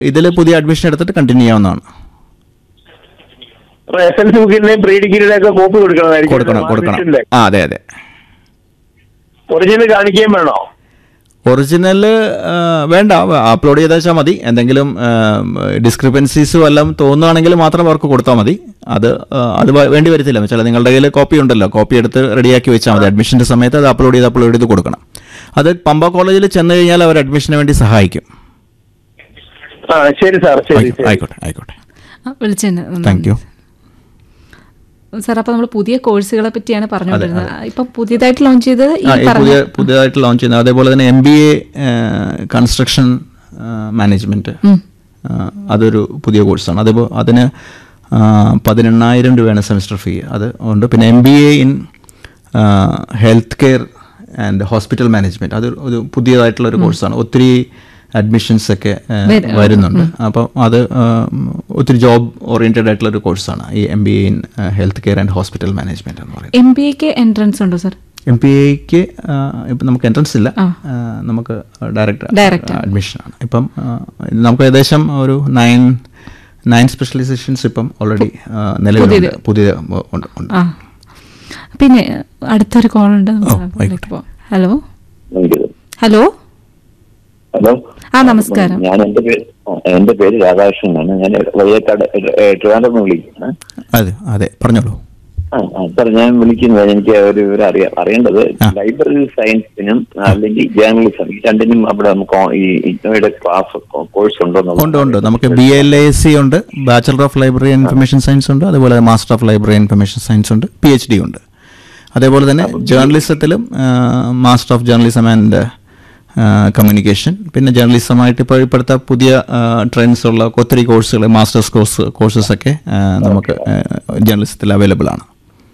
ഇതിൽ പുതിയ അഡ്മിഷൻ എടുത്തിട്ട് കണ്ടിന്യൂ ചെയ്യാവുന്നതാണ് എസ് എൽ സി ബുക്കിന്റെയും പ്രീ ഡിഗ്രിയുടെ ഒക്കെ കോപ്പി കൊടുക്കണമായിരിക്കും കൊടുക്കണം കൊടുക്കണം മാർക്ക്ഷീറ്റിന്റെ. ആ അതെ അതെ ഒറിജിനൽ കാണിക്കുകയും വേണോ ഒറിജിനൽ വേണ്ട അപ്ലോഡ് ചെയ്ത് വെച്ചാൽ മതി എന്തെങ്കിലും ഡിസ്ക്രിപ്പൻസീസ് വല്ലതും തോന്നുകയാണെങ്കിൽ മാത്രം അവർക്ക് കൊടുത്താൽ മതി അത് ആ, അത് വ- വേണ്ടി വരത്തില്ല വെച്ചാൽ നിങ്ങളുടെ കയ്യിൽ കോപ്പി ഉണ്ടല്ലോ കോപ്പി എടുത്ത് റെഡിയാക്കി വെച്ചാൽ മതി അഡ്മിഷൻ്റെ സമയത്ത് അത് അപ്ലോഡ് ചെയ്ത് അപ്ലോഡ് ചെയ്ത് കൊടുക്കണം അത് പമ്പ കോളേജിൽ ചെന്ന് കഴിഞ്ഞാൽ അവർ അഡ്മിഷന് വേണ്ടി സഹായിക്കും ആ ശരി സാർ ശരി ആയിക്കോട്ടെ ശരി ആയിക്കോട്ടെ ആയിക്കോട്ടെ ആ, വിളിച്ചതിന് താങ്ക് യു സാർ അപ്പോൾ നമ്മൾ പുതിയ കോഴ്സുകളെ പറ്റിയാണ് പറഞ്ഞുകൊണ്ടിരുന്നത് ഇപ്പം പുതിയതായിട്ട് ലോഞ്ച് ചെയ്തത് ഈ ആ, ഈ പറഞ്ഞ പുതിയ പുതിയതായിട്ട് ലോഞ്ച് ചെയ്യുന്നത് അതേപോലെ തന്നെ M B A construction management അതൊരു പുതിയ കോഴ്സാണ് അതേപോലെ അതിന് ആ, പതിനെണ്ണായിരം രൂപയാണ് സെമിസ്റ്റർ ഫീ അത് ഉണ്ട് പിന്നെ M B A in health care and hospital management അത് ഒരു പുതിയതായിട്ടുള്ള ഒരു കോഴ്സാണ് ഒത്തിരി അഡ്മിഷൻസ് ഒക്കെ ആ, വരുന്നുണ്ട് അപ്പം അത് ആ, ഒത്തിരി ജോബ് ഓറിയൻറ്റഡ് ആയിട്ടുള്ള ഒരു കോഴ്സാണ് ഈ M B A in health care and hospital management എന്ന് പറയുന്നത് എം ബി എക്ക് എൻട്രൻസ് ഉണ്ടോ സാർ എം പി എക്ക് ഇപ്പം നമുക്ക് എൻട്രൻസ് ഇല്ല ആ, നമുക്ക് ഡയറക്റ്റ് Direct അഡ്മിഷനാണ് ഇപ്പം ആ, നമുക്ക് ഏകദേശം ഒരു നയൻ നയൻ സ്പെഷ്യലൈസേഷൻസ് ഇപ്പം ഓൾറെഡി നിലവിലുണ്ട് പുതിയ ഉണ്ട് ഉണ്ട് ആ പിന്നെ അടുത്തൊരു കോൾ ഉണ്ട് ഓ, ആയിക്കോട്ടെ. ഹലോ ഹലോ ഹലോ ആ നമസ്കാരം ഞാൻ എന്റെ പേര് എന്റെ പേര് രാധാകൃഷ്ണനാണ് ഞാൻ വയ്യക്കാട് ട്രിവാൻഡ്രം വിളിക്കുന്നത് അതെ അതെ പറഞ്ഞോളൂ ആ ആ, സാർ ഞാൻ വിളിക്കുന്നത് എനിക്ക് ഒരു വിവരം അറിയാം അറിയേണ്ടത് ആ. ലൈബ്രറി സയൻസിനും അല്ലെങ്കിൽ ജേർണലിസം ഈ രണ്ടിനും അവിടെ നമുക്ക് ഓ- ഈ ഇഗ്നോയുടെ ക്ലാസ് കോഴ്സ് ഉണ്ടോ ഉണ്ട് ഉണ്ട് നമുക്ക് ബി എൽ എ സി ഉണ്ട് bachelor of library information science ഉണ്ട് അതുപോലെ master of library information science ഉണ്ട് പി എച്ച് ഡി ഉണ്ട് അതേപോലെ തന്നെ ജേർണലിസത്തിലും master of journalism and communication പിന്നെ ജേർണലിസമായിട്ട് ഇപ്പോൾ ഇപ്പോഴത്തെ പുതിയ ട്രെൻഡ്സ് ഉള്ള ഒത്തിരി കോഴ്സുകൾ മാസ്റ്റേഴ്സ് കോഴ്സ് കോഴ്സസ് ഒക്കെ ആ, നമുക്ക് ജേർണലിസത്തിൽ അവൈലബിൾ ആണ്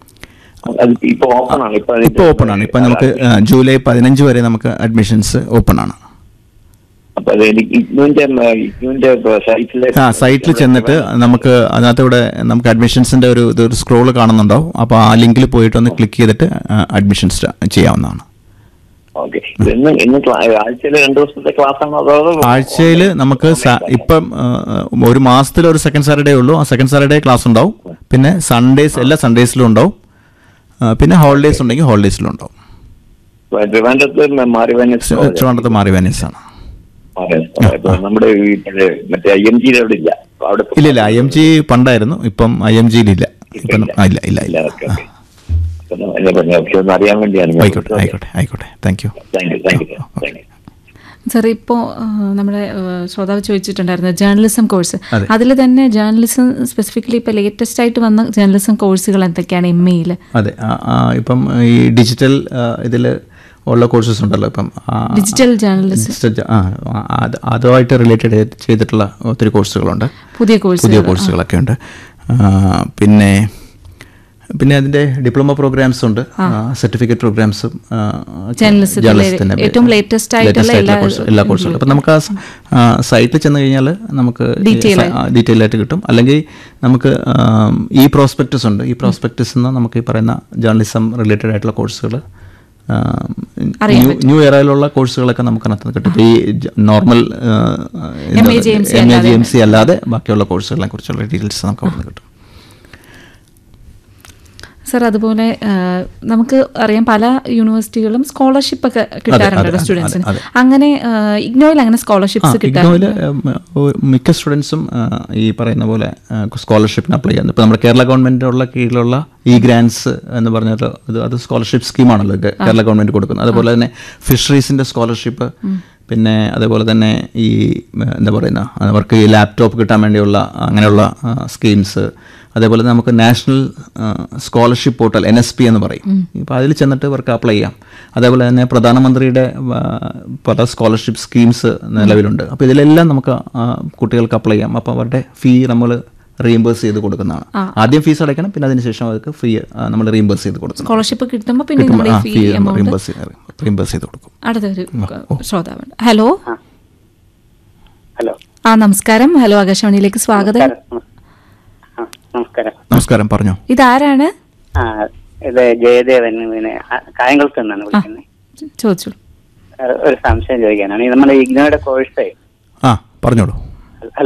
അത് ഇപ്പൊ ഓപ്പൺ ആണ് ഇപ്പൊ ഇപ്പോൾ ഓപ്പൺ ആണ് ഇപ്പം നമുക്ക് ആ, ജൂലൈ പതിനഞ്ച് വരെ നമുക്ക് അഡ്മിഷൻസ് ഓപ്പൺ ആണ് അപ്പൊ അത് എനിക്ക് ഇഗ്നുവിന്റെ ഇഗ്നുവിന്റെ സൈറ്റിലെ ആ സൈറ്റിൽ ചെന്നിട്ട് നമുക്ക് അതിനകത്തൂടെ നമുക്ക് അഡ്മിഷൻസിന്റെ ഒരു ഇതൊരു സ്ക്രോൾ കാണുന്നുണ്ടാവും അപ്പോൾ ആ ലിങ്കിൽ പോയിട്ട് ഒന്ന് ക്ലിക്ക് ചെയ്തിട്ട് അഡ്മിഷൻസ് ചെയ്യാവുന്നതാണ് ഓക്കെ ഇന്ന് ഇന്ന് ആഴ്ചയിൽ രണ്ടു ദിവസത്തെ ക്ലാസ് ആണോ അതോ ആഴ്ചയിൽ നമുക്ക് സ- ഇപ്പം ആ, ഒരു മാസത്തിൽ ഒരു സെക്കൻഡ് സാറ്റർഡേ ഉള്ളൂ ആ സെക്കൻഡ് സാറ്റർഡേ ക്ലാസ് ഉണ്ടാവും പിന്നെ സൺഡേസ് എല്ലാ സൺഡേസിലും ഉണ്ടാവും ആ, പിന്നെ ഹോളിഡേസ് ഉണ്ടെങ്കിൽ ഹോളിഡേസിലും ഉണ്ടാവും ട്രിവാൻഡ്രത്ത് മാറി ട്രിവാൻഡ്രത്ത് മാറി വെനീസ് ആണ് നമ്മുടെ ഈ പഴയ മറ്റേ ഐ എം ജിയിൽ അവിടെ ഇല്ല അപ്പൊ അവിടെ ഇല്ല ഇല്ല ഐ എം ജി പണ്ടായിരുന്നു ഇപ്പം ഐ എം ജിയിലില്ല ഇപ്പം നം- ആ, ഇല്ല ഇല്ല ഇല്ല ഇല്ല ഓക്കെ ഓക്കെ അപ്പൊ ഞാൻ പറഞ്ഞു, ഓക്കെ, ഒന്ന് അറിയാൻ വേണ്ടിയാണ് ഞാൻ ആയിക്കോട്ടെ ആയിക്കോട്ടെ ആയിക്കോട്ടെ thank you thank you thank you thank you sir ഇപ്പോൾ നമ്മുടെ ആ, ശ്രോതാവ് ചോദിച്ചിട്ടുണ്ടായിരുന്നു ജേർണലിസം കോഴ്സ് അതെ. അതിൽ തന്നെ ജേർണലിസം സ്പെസിഫിക്കലി ഇപ്പോൾ ലേറ്റസ്റ്റ് ആയിട്ട് വന്ന ജേർണലിസം കോഴ്സുകൾ എന്തൊക്കെയാണ് എം എയിൽ അതെ ആ, ആ, ഇപ്പം ഈ ഡിജിറ്റൽ ഇതിൽ ഉള്ള കോഴ്സസ് ഉണ്ടല്ലോ ഇപ്പം ആ, ഡിജിറ്റൽ ജേർണലിസം ഡിജിറ്റൽ ജ- ആ, ആ, അത് അതുമായിട്ട് റിലേറ്റഡ് ചെയ്തിട്ടുള്ള ഒത്തിരി കോഴ്സുകളുണ്ട് പുതിയ കോഴ്സ് പുതിയ കോഴ്സുകളൊക്കെ ഉണ്ട് ആ, പിന്നെ പിന്നെ അതിന്റെ ഡിപ്ലോമ പ്രോഗ്രാംസ് ഉണ്ട് സർട്ടിഫിക്കറ്റ് പ്രോഗ്രാംസും ജേർണലിസത്തിലെ ഏറ്റവും latest ആയിട്ടുള്ള എല്ലാ- എല്ലാ കോഴ്സുകളും അപ്പം നമുക്ക് ആ സൈറ്റിൽ ചെന്ന് കഴിഞ്ഞാൽ നമുക്ക് Detail ഡീറ്റെയിൽ ആയിട്ട് കിട്ടും അല്ലെങ്കിൽ നമുക്ക് ആം, ഈ പ്രോസ്പെക്ടസ് ഉണ്ട് ഈ പ്രോസ്പെക്ടസ് നിന്ന് നമുക്ക് ഈ പറയുന്ന ജേർണലിസം റിലേറ്റഡ് ആയിട്ടുള്ള കോഴ്സുകൾ അറിയാൻ ന്യൂ എറയിലുള്ള കോഴ്സുകളൊക്കെ നമുക്ക് അതിനകത്ത് കിട്ടും ഈ normal MA GMC M A അല്ലാതെ. ജി എം സി അല്ലാതെ ബാക്കിയുള്ള കോഴ്സുകളെ കുറിച്ചുള്ള ഡീറ്റെയിൽസ് നമുക്ക് അവിടെ നിന്ന് കിട്ടും സാർ അതുപോലെ ആ, നമുക്ക് അറിയാം പല യൂണിവേഴ്സിറ്റികളും സ്കോളർഷിപ്പ് ഒക്കെ കിട്ടാറുണ്ടല്ലോ അതെ, സ്റ്റുഡൻസിന് അതെ, അങ്ങനെ ആ, ഇഗ്നോയിൽ അങ്ങനെ ആ സ്കോളർഷിപ്സ് ഇഗ്നോയില് കിട്ടാറുണ്ട് മിക്ക സ്റ്റുഡൻസും ഈ പറയുന്ന പോലെ സ്കോളർഷിപ്പിന് അപ്ലൈ ചെയ്യുന്നത് ഇപ്പോൾ നമ്മുടെ കേരള ഗവൺമെൻറ്റിനുള്ള കീഴിലുള്ള ഈ ഗ്രാൻസ് എന്ന് പറഞ്ഞിട്ട് അത് അത് സ്കോളർഷിപ്പ് സ്കീമാണല്ലോ ഇത് കേരള ഗവൺമെൻറ് കൊടുക്കുന്നത് അതുപോലെ തന്നെ ഫിഷറീസിൻ്റെ സ്കോളർഷിപ്പ് പിന്നെ അതേപോലെ തന്നെ ഈ ഉം, എന്താ പറയുന്ന അവർക്ക് ഈ ലാപ്ടോപ്പ് കിട്ടാൻ വേണ്ടിയുള്ള അങ്ങനെയുള്ള സ്കീംസ് അതേപോലെ തന്നെ നമുക്ക് national scholarship portal N S P എന്ന് പറയും ഇപ്പോൾ അതിൽ ചെന്നിട്ട് ഇവർക്ക് അപ്ലൈ ചെയ്യാം അതേപോലെ തന്നെ പ്രധാനമന്ത്രിയുടെ ആ, പല സ്കോളർഷിപ്പ് സ്കീംസ് നിലവിലുണ്ട് അപ്പോൾ ഇതിലെല്ലാം നമുക്ക് ആ, കുട്ടികൾക്ക് അപ്ലൈ ചെയ്യാം അപ്പോൾ അവരുടെ ഫീ നമ്മൾ റീഇംബേഴ്സ് ചെയ്ത് കൊടുക്കുന്നതാണ് ആദ്യം ഫീസ് അടയ്ക്കണം പിന്നെ അതിനുശേഷം അവർക്ക് ഫീ നമ്മൾ റീഇംബേഴ്സ് ചെയ്ത് കൊടുക്കണം സ്കോളർഷിപ്പ് കിട്ടുമ്പോൾ പിന്നെ കിട്ടുമ്പോൾ നമ്മൾ ആ ഈ fee fee amount reimburse reimburse ചെയ്ത് കൊടുക്കും അടുത്തൊരു ശ്രോതാവുണ്ട് ഹലോ ഹലോ ആ നമസ്കാരം ഹലോ ആകാശവാണിയിലേക്ക് സ്വാഗതം ആ, നമസ്കാരം നമസ്കാരം പറഞ്ഞോ ഇതാരാണ് ആ ഇത് ജയദേവൻ പിന്നെ ആ, കായംകുളത്ത് നിന്നാണ് വിളിക്കുന്നത് ചോദിച്ചോളൂ ഒരു സംശയം ചോദിക്കാനാണ് ഈ നമ്മുടെ ഇഗ്നോയുടെ കോഴ്സേ ആ പറഞ്ഞോളൂ